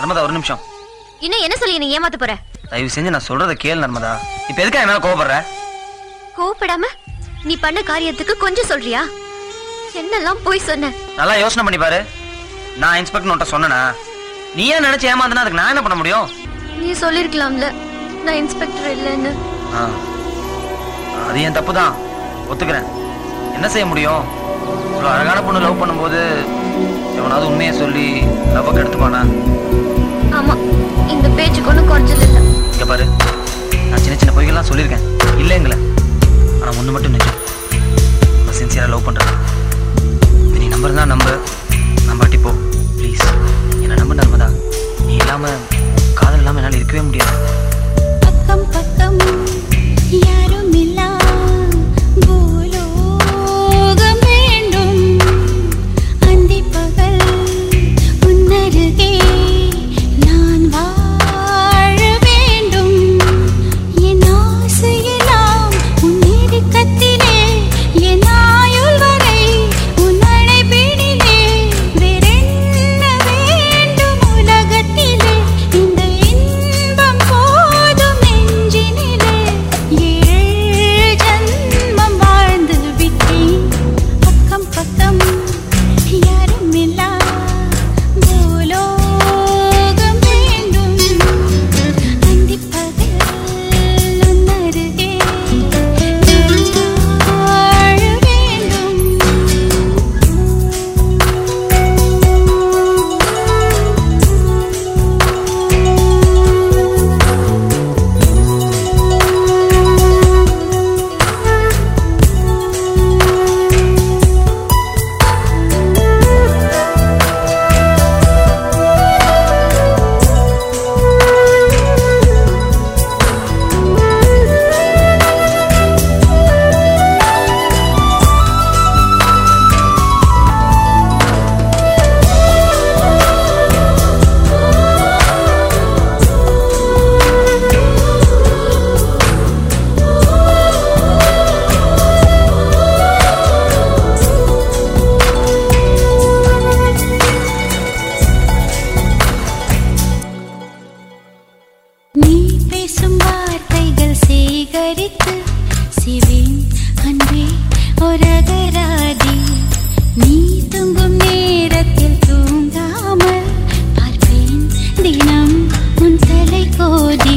நர்மதா ஒரு நிமிஷம் இன்னும் என்ன சொல்லி நீ ஏமாத்த போற தயவு செஞ்சு நான் சொல்றத கேள் நர்மதா இப்ப எதுக்கா என் மேல கோவப்படுற கோவப்படாம நீ பண்ண காரியத்துக்கு கொஞ்சம் சொல்றியா என்னெல்லாம் போய் சொன்ன நல்லா யோசனை பண்ணி பாரு நான் இன்ஸ்பெக்டர் உன்ட்ட சொன்னேனா நீ ஏன் நினைச்சு ஏமாந்தனா அதுக்கு நான் என்ன பண்ண முடியும் நீ சொல்லிருக்கலாம்ல நான் இன்ஸ்பெக்டர் இல்லைன்னு ஆ. அது என் தப்பு தான் ஒத்துக்கிறேன் என்ன செய்ய முடியும் இவ்வளோ அழகான பொண்ணு லவ் பண்ணும்போது எவனாவது உண்மையை சொல்லி லவ்வை கெடுத்துப்பானா ஆமா இந்த பேச்சுக்கு ஒன்றும் குறைச்சல் இல்லை இங்க பாரு நான் சின்ன சின்ன பொய்கள்லாம் சொல்லியிருக்கேன் இல்லைங்கள ஆனால் ஒன்று மட்டும் நிஜம் நான் சின்சியராக லவ் பண்ணுறேன் நீ நம்பர் தான் நம்பு நம்பாட்டி போ ப்ளீஸ் என்னை நம்பு நர்மதா நீ இல்லாமல் காதல் இல்லாமல் என்னால் இருக்கவே முடியாது பக்கம் பக்கம் யாரும் இல்லா பூலோகம் வேண்டும் அந்தி பகல் உன்னருகே நான் வாழ வேண்டும் என் ஆசையெல்லாம் உன் நெருக்கத்திலே என் ஆயுள் வரை உன் அழைப்பினிலே வேறென்ன வேண்டும் உலகத்திலே இந்த இன்பம் போதும் நெஞ்சினிலே ஏழு ஜன்மம் வாழ்ந்து விட்டேன் பக்கம் பக்கம் யாரும் இல்லா பூலோகம் வேண்டும் அந்திப் பகல் உன் அருகே நான் வாழ நீ பேசும் வார்த்தைகள் சேகரித்து சிவேன் அன்பே ஒரகராதி நீ தூங்கும் நேரத்தில் தூங்காமல் பார்ப்பேன் தினம் உன் தலை கோதி